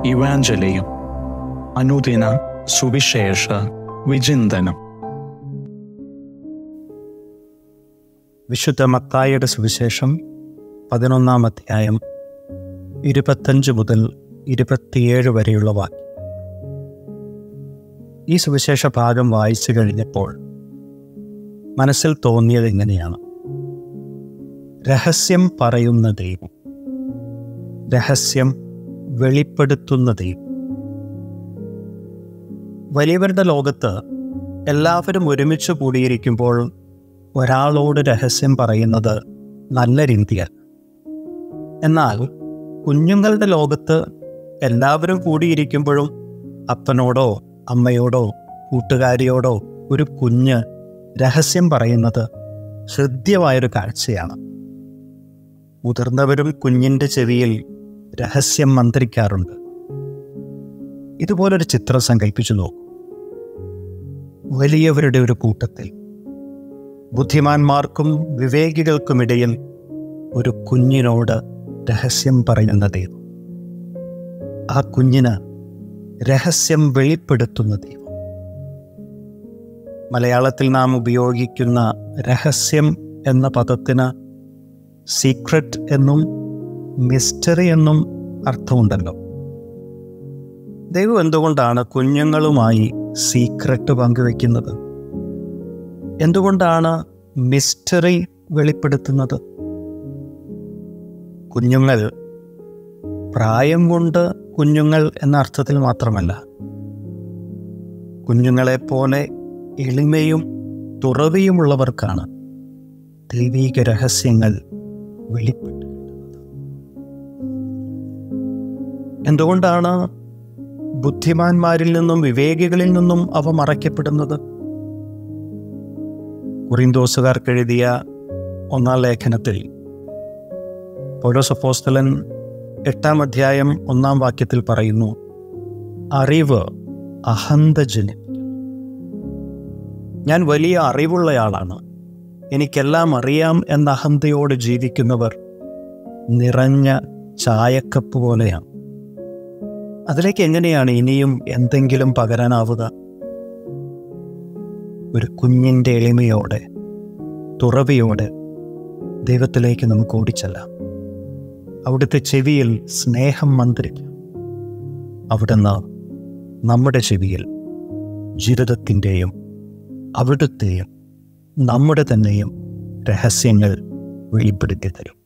ഇവാഞ്ചലിയും അനുദിന സുവിശേഷ വിചിന്തനം വിശുദ്ധ മത്തായിയുടെ സുവിശേഷം പതിനൊന്നാം അധ്യായം ഇരുപത്തഞ്ച് മുതൽ ഇരുപത്തിയേഴ് വരെയുള്ള വാക്യം ഈ സുവിശേഷ ഭാഗം വായിച്ചു കഴിഞ്ഞപ്പോൾ മനസ്സിൽ തോന്നിയത് ഇങ്ങനെയാണ് രഹസ്യം പറയുന്ന ദൈവം രഹസ്യം വെളിപ്പെടുത്തുന്ന ദൈവം വലിയവരുടെ ലോകത്ത് എല്ലാവരും ഒരുമിച്ച് കൂടിയിരിക്കുമ്പോൾ ഒരാളോട് രഹസ്യം പറയുന്നത് നല്ല രീതിയല്ല എന്നാൽ കുഞ്ഞുങ്ങളുടെ ലോകത്ത് എല്ലാവരും കൂടിയിരിക്കുമ്പോഴും അപ്പനോടോ അമ്മയോടോ കൂട്ടുകാരിയോടോ ഒരു കുഞ്ഞ് രഹസ്യം പറയുന്നത് ഹൃദ്യമായൊരു കാഴ്ചയാണ് മുതിർന്നവരും കുഞ്ഞിൻ്റെ ചെവിയിൽ രഹസ്യം മന്ത്രിക്കാറുണ്ട് ഇതുപോലൊരു ചിത്രം സങ്കല്പിച്ചു നോക്കൂ വലിയവരുടെ ഒരു കൂട്ടത്തിൽ ബുദ്ധിമാന്മാർക്കും വിവേകികൾക്കുമിടയിൽ ഒരു കുഞ്ഞിനോട് രഹസ്യം പറയുന്ന ദൈവം ആ കുഞ്ഞിന് രഹസ്യം വെളിപ്പെടുത്തുന്ന ദൈവം മലയാളത്തിൽ നാം ഉപയോഗിക്കുന്ന രഹസ്യം എന്ന പദത്തിന് സീക്രട്ട് എന്നും മിസ്റ്ററി എന്നും അർത്ഥമുണ്ടല്ലോ ദൈവം എന്തുകൊണ്ടാണ് കുഞ്ഞുങ്ങളുമായി സീക്രട്ട് പങ്കുവെക്കുന്നത് എന്തുകൊണ്ടാണ് മിസ്റ്ററി വെളിപ്പെടുത്തുന്നത് കുഞ്ഞുങ്ങൾ പ്രായം കൊണ്ട് കുഞ്ഞുങ്ങൾ എന്ന അർത്ഥത്തിൽ മാത്രമല്ല കുഞ്ഞുങ്ങളെപ്പോലെ എളിമയും തുറവിയുമുള്ളവർക്കാണ് ദൈവീക രഹസ്യങ്ങൾ വെളിപ്പെട്ട് കിട്ടുന്നത് എന്തുകൊണ്ടാണ് ബുദ്ധിമാന്മാരിൽ നിന്നും വിവേകികളിൽ നിന്നും അവ മറയ്ക്കപ്പെടുന്നത് കുറിന്തോസുകാർക്കെഴുതിയ ഒന്നാം ലേഖനത്തിൽ പൗലോസപ്പോസ്തലൻ എട്ടാം അധ്യായം ഒന്നാം വാക്യത്തിൽ പറയുന്നു അറിവ് അഹന്ത ജനിപ്പിക്കുന്നു ഞാൻ വലിയ അറിവുള്ളയാളാണ് എനിക്കെല്ലാം അറിയാം എന്ന അഹന്തയോട് ജീവിക്കുന്നവർ നിറഞ്ഞ ചായക്കപ്പ് പോലെയാണ് അതിലേക്ക് എങ്ങനെയാണ് ഇനിയും എന്തെങ്കിലും പകരാനാവുക ഒരു കുഞ്ഞിൻ്റെ എളിമയോടെ തുറവിയോടെ ദൈവത്തിലേക്ക് നമുക്ക് ഓടിച്ചെല്ലാം അവിടുത്തെ ചെവിയിൽ സ്നേഹം മന്ത്രിക്കാം അവിടുന്ന് നമ്മുടെ ചെവിയിൽ ജീവിതത്തിൻ്റെയും അവിടുത്തെയും നമ്മുടെ തന്നെയും രഹസ്യങ്ങൾ വെളിപ്പെടുത്തി തരും